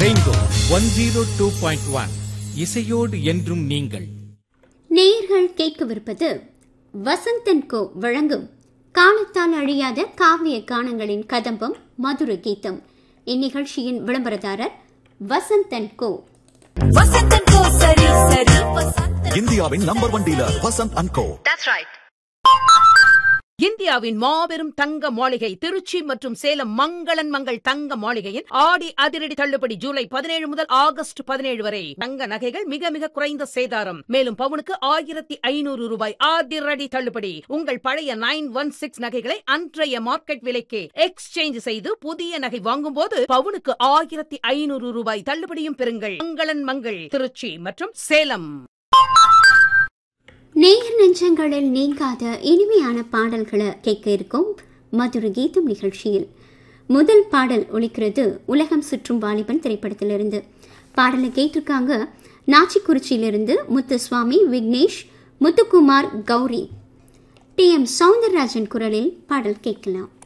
rainbow one zero two point one இசையோடு என்றும் நீங்கள் நேயர்கள் கேட்கவிருப்பது வசந்தன் கோ வழங்கும் காலத்தால் அழியாத காவிய கானங்களின் கதம்பம் மதுர கீதம் இந்நிகழ்ச்சியின் விளம்பரதாரர் வசந்தன் கோ வசந்தன் கோ சரி சரி வசந்தன் இந்தியாவின் number one dealer Vasanth and co இந்தியாவின் மாபெரும் தங்க மாளிகை திருச்சி மற்றும் சேலம் மங்களன் மங்கள் தங்க மாளிகையின் ஆடி அதிரடி தள்ளுபடி ஜூலை பதினேழு முதல் ஆகஸ்ட் பதினேழு வரை தங்க நகைகள் மிக மிக குறைந்த சேதாரம் மேலும் பவுனுக்கு ஆயிரத்தி ஐநூறு ரூபாய் அதிரடி தள்ளுபடி உங்கள் பழைய நைன் ஒன் சிக்ஸ் நகைகளை அன்றைய மார்க்கெட் விலைக்கு எக்ஸ்சேஞ்ச் செய்து புதிய நகை வாங்கும்போது பவுனுக்கு ஆயிரத்தி ஐநூறு ரூபாய் தள்ளுபடியும் பெறுங்கள் மங்களன் மங்கள் திருச்சி மற்றும் சேலம் நேயர் நெஞ்சங்களில் நீங்காத இனிமையான பாடல்களை கேட்க இருக்கும் மதுர கீதம் நிகழ்ச்சியில் முதல் பாடல் ஒலிக்கிறது உலகம் சுற்றும் வாலிபன் திரைப்படத்திலிருந்து பாடலை கேட்டிருக்காங்க நாச்சிக்குறிச்சியிலிருந்து முத்துசுவாமி விக்னேஷ் முத்துக்குமார் கௌரி டி எம் சவுந்தரராஜன் குரலில் பாடல் கேட்கலாம்